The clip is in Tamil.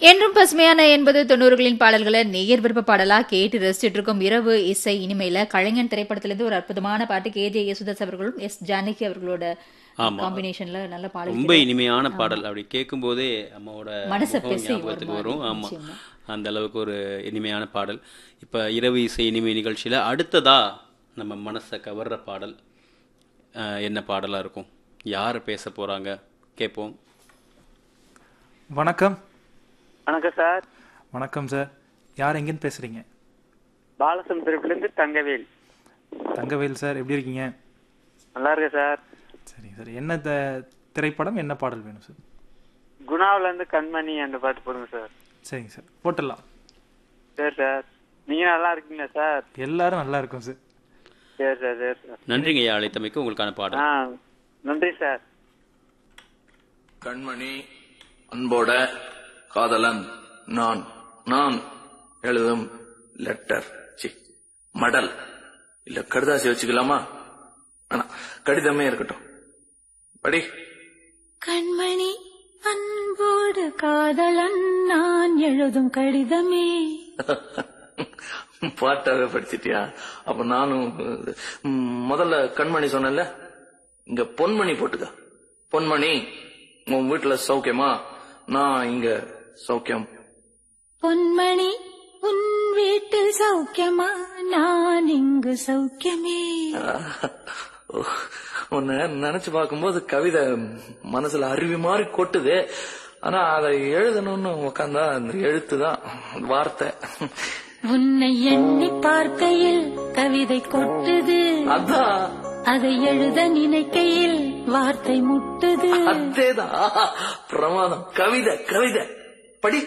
என்றும் பசுமையான எண்பது தொண்ணூறுகளின் பாடல்களை நேயர் விருப்ப பாடலா கேட்டு ரசிச்சிட்டு இருக்கும் இரவு இசை இனிமையில கலைஞன் திரைப்படத்திலிருந்து ஒரு அற்புதமான பாட்டு கே ஜே யேசுதாஸ் அவர்களும் எஸ் ஜானகி அவர்களோட ஆமா. காம்பினேஷன்ல நல்ல பாடல் ரொம்ப இனிமையான பாடல் அப்படி கேட்கும் போதே அம்மாவோட மனசை முகம் பிசை ஞாபகத்துக்கு ஒரு வரும் மாதிரி, ஆமா நிச்சயமா. அந்த அளவுக்கு ஒரு இனிமையான பாடல் இப்ப இரவு இசை இனிமை நிகழ்ச்சியில அடுத்ததா நம்ம மனசை கவர்ற பாடல் அஹ், என்ன பாடலா இருக்கும் யார் பேச போறாங்க கேட்போம் வணக்கம் வணக்கம் சார் வணக்கம் சார் யார் எங்கேருந்து பேசுறீங்க பாலசமுத்திரத்துலேருந்து தங்கவேல் தங்கவேல் சார் எப்படி இருக்கீங்க நல்லா இருக்கேன் சார் சரிங்க சார் என்ன த- திரைப்படம் என்ன பாடல் வேணும் சார் குணாவுல இருந்து கண்மணி அந்த பாட்டு போடுங்க சார் சரிங்க சார் போட்டுடலாம் சரி சார் நீங்க நல்லா இருக்கீங்களா சார் எல்லாரும் நல்லா இருக்கும் சார் சரி சார் சரி சார் நன்றிங்க ஐயா அழைத்தமைக்கு உங்களுக்கான பாடல் ஆ நன்றி சார் கண்மணி அன்போட காதலன் நான் நான் எழுதும் லெட்டர் சி மடல் இல்ல கடுதாசி வச்சுக்கலாமா ஆனா கடிதமே இருக்கட்டும் படி கண்மணி அன்போடு காதலன் நான் எழுதும் கடிதமே பாட்டாவே படிச்சிட்டியா அப்ப நானும் ம், முதல்ல கண்மணி சொன்னேன்ல இங்க பொன்மணி போட்டுக்க பொன்மணி உன் வீட்டுல சௌக்கியமா நான் இங்க சௌக்கியம் பொன்மணி உன் வீட்டில் சௌக்கியமா நான் இங்கு சௌக்கியமே உன்னை நினைச்சு பார்க்கும்போது கவிதை மனசுல அருவி மாதிரி கொட்டுது ஆனா அதை எழுதணும்னு உக்காந்தா அந்த எழுத்து தான் வார்த்தை உன்னை எண்ணி பார்க்கையில் கவிதை கொட்டுது அதான் அதை எழுத நினைக்கையில் வார்த்தை முட்டுது அதேதான் பிரமாதம் கவிதை கவிதை